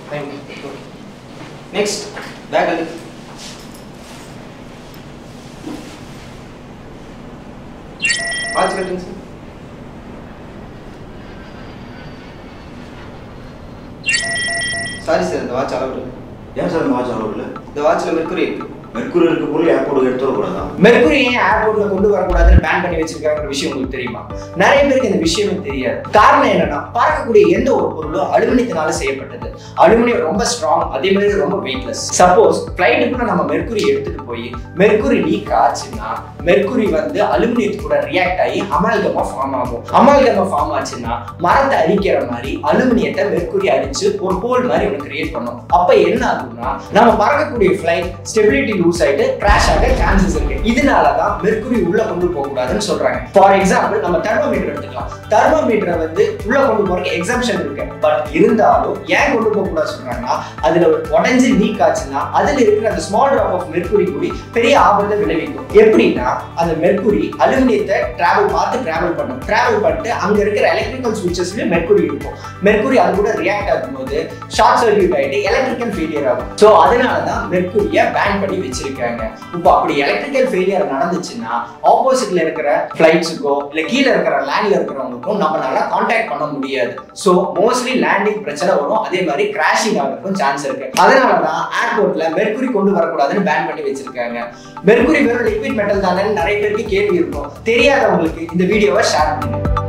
thank you next back அடி watch கட்டுங்க sir sorry sir இந்த வாட்ச் அளவு ஏன் சார் இந்த வாட்ச் அளவு இல்லை இந்த வாட்ச்ல மெர்க்குரி இருக்கு மெர்க்குரி இருக்க பொருள் ஏர்போர்ட்டுக்கு எடுத்து வரக்கூடாதா மெர்க்குரி ஏன் ஏர்போர்ட்ல கொண்டு வரக்கூடாதுன்னு பேன் பண்ணி வச்சிருக்காங்கிற விஷயம் உங்களுக்கு தெரியுமா நிறைய பேருக்கு இந்த விஷயமே தெரியாது காரணம் என்னன்னா பறக்கக்கூடிய எந்த ஒரு பொருளும் அலுமினியத்தினால செய்யப்பட்டது அலுமினியம் ரொம்ப ஸ்ட்ராங் அதே மாதிரி ரொம்ப வெயிட்லெஸ் சப்போஸ் ஃபிளைட்டுக்குள்ள நம்ம மெர்க்குரி எடுத்துட்டு போய் மெர்க்குரி லீக் ஆச்சுன்னா மெர்க்குரி வந்து அலுமினியத்து கூட ரியாக்ட் ஆகி அமால்கமா ஃபார்ம் ஆகும் அமால்கமா ஃபார்ம் ஆச்சுன்னா மரத்தை அரிக்கிற மாதிரி அலுமினியத்தை மெர்க்குரி அரிச்சு ஒரு ஹோல் மாதிரி ஒன்று கிரியேட் பண்ணும் அப்ப என்ன ஆகும்னா நம்ம பறக்கக்கூடிய ஃபிளைட் ஸ்டெபிலிட்டி லூஸ் ஆயிட்டு கிராஷ் ஆக சான்சஸ் இருக்கு இதனால தான் மெர்க்குரி உள்ள கொண்டு போக கூடாதுன்னு சொல்றாங்க ஃபார் எக்ஸாம்பிள் நம்ம தெர்மோமீட்டர் எடுத்துக்கலாம் தெர்மோமீட்டரை வந்து உள்ள கொண்டு போறதுக்கு எக்ஸாம்ஷன் இருக்கு பட் இருந்தாலும் ஏன் கொண்டு போக கூடாது சொல்றாங்கன்னா அதுல ஒரு உடஞ்சி லீக் ஆச்சுன்னா அதுல இருக்கிற அந்த ஸ்மால் ட்ராப் ஆஃப் மெர்க்குரி கூடி பெரிய ஆபத்தை விளைவிக்கும் எப்படின்னா அந்த மெர்க்குரி அலுமினியத்தை டிராவல் பார்த்து டிராவல் பண்ணும் டிராவல் பண்ணிட்டு அங்க இருக்கிற எலக்ட்ரிக்கல் சுவிச்சஸ்ல மெர்க்குரி இருக்கும் மெர்க்குரி அது கூட ரியாக்ட் ஆகும்போது ஷார்ட் சர்க்யூட் ஆயிட்டு எலக்ட்ரிக்கல் ஃபெயிலியர் ஆகும் ஸோ அதனால தான் மெர்க்குரியை பேன் பண்ணி வச்சிருக்காங்க இப்போ அப்படி எலக்ட்ரிக்கல் ஃபெயிலியர் நடந்துச்சுன்னா ஆப்போசிட்ல இருக்கிற ஃபிளைட்ஸுக்கோ இல்ல கீழே இருக்கிற லேண்ட்ல இருக்கிறவங்களுக்கும் நம்மளால கான்டாக்ட் பண்ண முடியாது ஸோ மோஸ்ட்லி லேண்டிங் பிரச்சனை வரும் அதே மாதிரி கிராஷிங் ஆகிறதுக்கும் சான்ஸ் இருக்கு அதனால தான் ஏர்போர்ட்ல மெர்க்குரி கொண்டு வரக்கூடாதுன்னு பேன் பண்ணி வச்சிருக்காங்க மெர்க்குரி வெறும் லிக்விட் மெட்டல் தானே நிறைய பேருக்கு கேள்வி இருக்கும் தெரியாதவங்களுக்கு இந்த வீடியோவை ஷேர் பண்ணுங்க